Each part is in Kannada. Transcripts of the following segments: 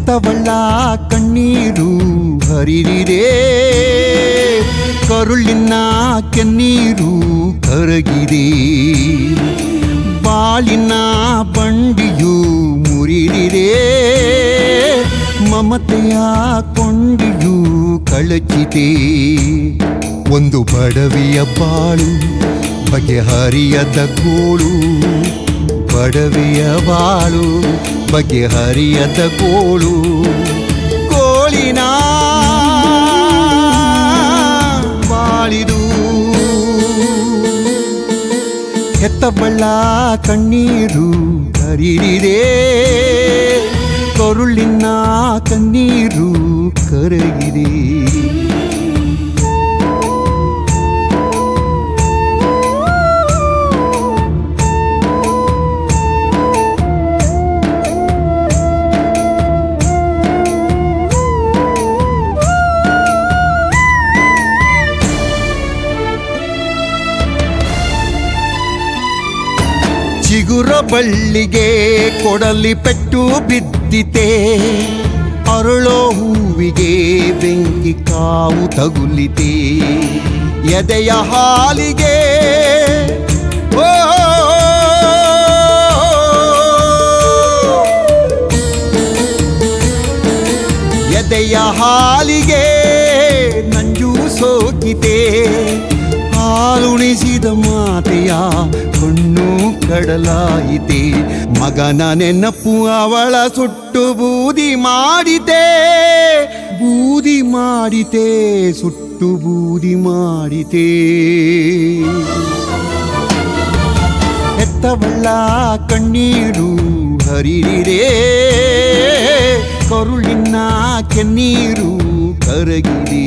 ಹೆತ್ತವಳ್ಳ ಕಣ್ಣೀರು ಹರಿದಿದೆ ಕರುಳಿನ ಕೆನ್ನೀರು ಕರಗಿದೆ ಬಾಳಿನ ಬಂಡಿಯು ಮುರಿದಿದೆ ಮಮತೆಯ ಕೊಂಡಿಯು ಕಳಚಿದೆ ಒಂದು ಬಡವಿಯ ಬಾಳು ಬಗೆಹರಿಯದ ಗೋಳು ಬಡವೆಯ ಬಾಳು ಬಗೆಹರಿಯದ ಗೋಳು ಗೋಳಿನ ಬಾಳಿದು ಹೆತ್ತಬಳ್ಳ ಕಣ್ಣೀರು ಕರಿದಿದೆ ಕರುಳಿನ ಕಣ್ಣೀರು ಕರಗಿದೆ ಚಿಗುರ ಬಳ್ಳಿಗೆ ಕೊಡಲಿ ಪೆಟ್ಟು ಬಿದ್ದಿತೆ ಅರಳೋ ಹೂವಿಗೆ ಬೆಂಕಿ ಕಾವು ತಗುಲಿತೆ ಎದೆಯ ಹಾಲಿಗೆ ಓ ಎದೆಯ ಹಾಲಿಗೆ ನಂಜು ಸೋಕಿತೆ ಹಾಲುಣಿಸಿದ ಮಾತೆಯ ಕಣ್ಣು ಕಡಲಾಯಿತೆ ಮಗನ ನೆನಪು ಅವಳ ಸುಟ್ಟು ಬೂದಿ ಮಾಡಿತೆ ಬೂದಿ ಮಾಡಿತೆ ಸುಟ್ಟು ಬೂದಿ ಮಾಡಿತೆ ಹೆತ್ತವಳ್ಳ ಕಣ್ಣೀರು ಹರಿದಿದೆ ಕರುಳಿನ ಕೆನ್ನೀರು ಕರಗಿದೆ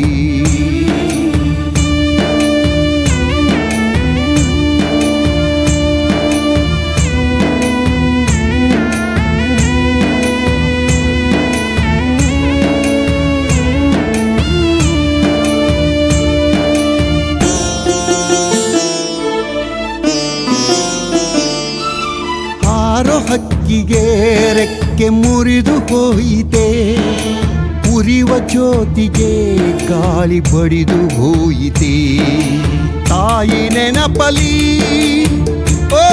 ಹಾರೋ ಹಕ್ಕಿಗೆ ರೆಕ್ಕೆ ಮುರಿದು ಹೋಯಿತೆ ಉರಿವ ಜ್ಯೋತಿಗೆ ಗಾಳಿ ಬಡಿದು ಹೋಯಿತೆ ತಾಯಿ ನೆನಪಲಿ ಓ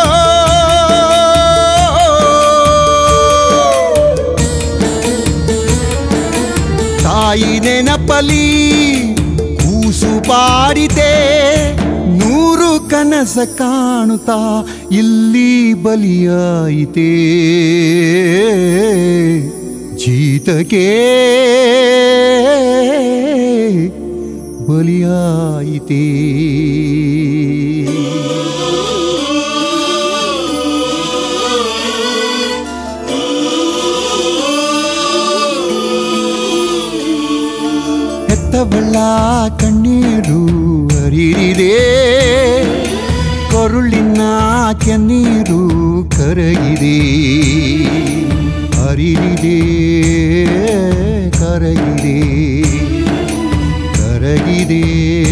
ತಾಯಿ ನೆನಪಲಿ ಕೂಸು ಬಾಡಿದೆ ನೂರು ಕನಸ ಕಾಣುತ್ತಾ ಇಲ್ಲಿ ಬಲಿಯಾಯಿತೆ ಜೀತಕ್ಕೆ ಬಲಿಯಾಯಿತೆ ಹೆತ್ತವಳ್ಳ ಕಣ್ಣೀರು ಹರಿದಿದೆ ಕರುಳಿನ ಕೆನ್ನೀರು ಕರಗಿದೆ ಹರಿದಿದೆ ಕರಗಿದೆ ಕರಗಿದೆ